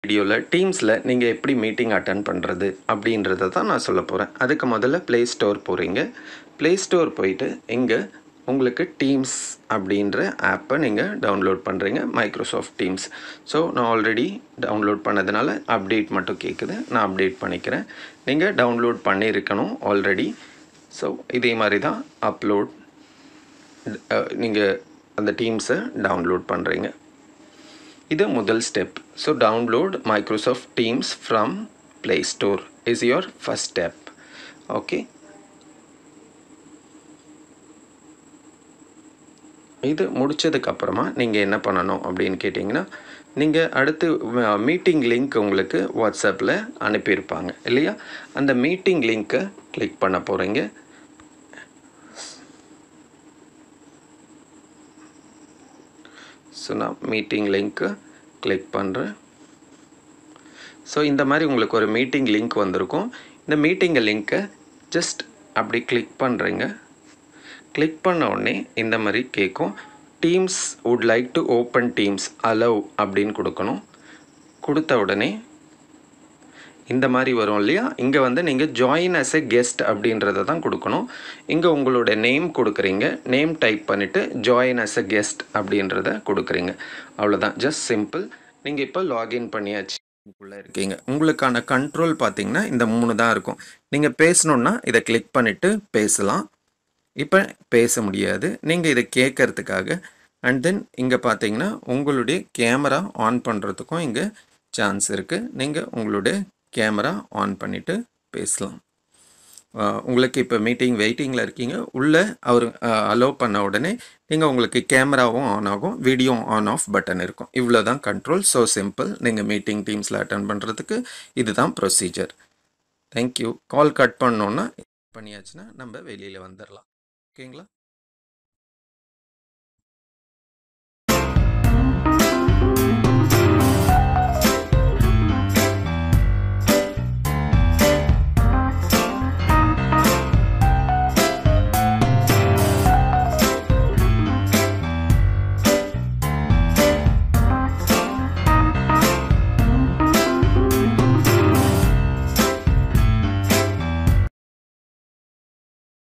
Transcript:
வீடியோவில் டீம்ஸில் நீங்கள் எப்படி மீட்டிங் அட்டன் பண்ணுறது அப்படின்றத தான் நான் சொல்ல போகிறேன் அதுக்கு முதல்ல ப்ளே ஸ்டோர் போகிறீங்க ப்ளே ஸ்டோர் போயிட்டு இங்கே உங்களுக்கு டீம்ஸ் அப்படின்ற ஆப்பை நீங்கள் டவுன்லோட் பண்ணுறீங்க மைக்ரோசாஃப்ட் டீம்ஸ் ஸோ நான் ஆல்ரெடி டவுன்லோட் பண்ணதுனால அப்டேட் மட்டும் கேட்குது நான் அப்டேட் பண்ணிக்கிறேன் நீங்கள் டவுன்லோட் பண்ணியிருக்கணும் ஆல்ரெடி ஸோ இதே மாதிரி தான் அப்லோட் நீங்கள் அந்த டீம்ஸை டவுன்லோட் பண்ணுறீங்க இது முதல் step so download Microsoft Teams from play store is your first step okay இது முடித்ததுக்கப்புறமா நீங்கள் என்ன பண்ணணும் அப்படின்னு கேட்டிங்கன்னா நீங்கள் அடுத்து மீட்டிங் லிங்க் உங்களுக்கு வாட்ஸ்அப்பில் அனுப்பியிருப்பாங்க இல்லையா அந்த மீட்டிங் லிங்க்கை கிளிக் பண்ண போகிறீங்க ஸோ நான் மீட்டிங் லிங்க்கு கிளிக் பண்ணுறேன் ஸோ இந்த மாதிரி உங்களுக்கு ஒரு மீட்டிங் லிங்க் வந்திருக்கும் இந்த மீட்டிங் லிங்க்கை ஜஸ்ட் அப்படி கிளிக் பண்ணுறீங்க கிளிக் பண்ண உடனே இந்த மாதிரி கேட்கும் Teams would like to open Teams allow அப்படின்னு கொடுக்கணும் கொடுத்த உடனே இந்த மாதிரி வரும் இல்லையா இங்கே வந்து நீங்கள் ஜாயின் அஸ் எ கெஸ்ட் அப்படின்றத தான் கொடுக்கணும் இங்கே உங்களோட நேம் கொடுக்குறீங்க நேம் டைப் பண்ணிவிட்டு ஜாயின் அஸ் எ கெஸ்ட் அப்படின்றத கொடுக்குறீங்க அவ்வளோதான் ஜஸ்ட் சிம்பிள் நீங்கள் இப்போ லாகின் பண்ணியாச்சு உள்ளே இருக்கீங்க உங்களுக்கான கண்ட்ரோல் பார்த்தீங்கன்னா இந்த மூணு தான் இருக்கும் நீங்கள் பேசணுன்னா இதை கிளிக் பண்ணிவிட்டு பேசலாம் இப்போ பேச முடியாது நீங்கள் இதை கேட்கறதுக்காக அண்ட் தென் இங்கே பார்த்தீங்கன்னா உங்களுடைய கேமரா ஆன் பண்ணுறதுக்கும் இங்கே சான்ஸ் இருக்குது நீங்கள் உங்களுடைய கேமரா ஆன் பண்ணிவிட்டு பேசலாம் உங்களுக்கு இப்போ மீட்டிங் வெயிட்டிங்கில் இருக்கீங்க உள்ளே அவர் அலோவ் பண்ண உடனே நீங்கள் உங்களுக்கு கேமராவும் ஆன் ஆகும் வீடியோ ஆன் ஆஃப் பட்டன் இருக்கும் இவ்வளோ தான் கண்ட்ரோல் ஸோ சிம்பிள் நீங்கள் மீட்டிங் டீம்ஸில் அட்டன் பண்ணுறதுக்கு இதுதான் ப்ரொசீஜர் தேங்க்யூ கால் கட் பண்ணோன்னா பண்ணியாச்சுன்னா நம்ம வெளியில் வந்துடலாம் ஓகேங்களா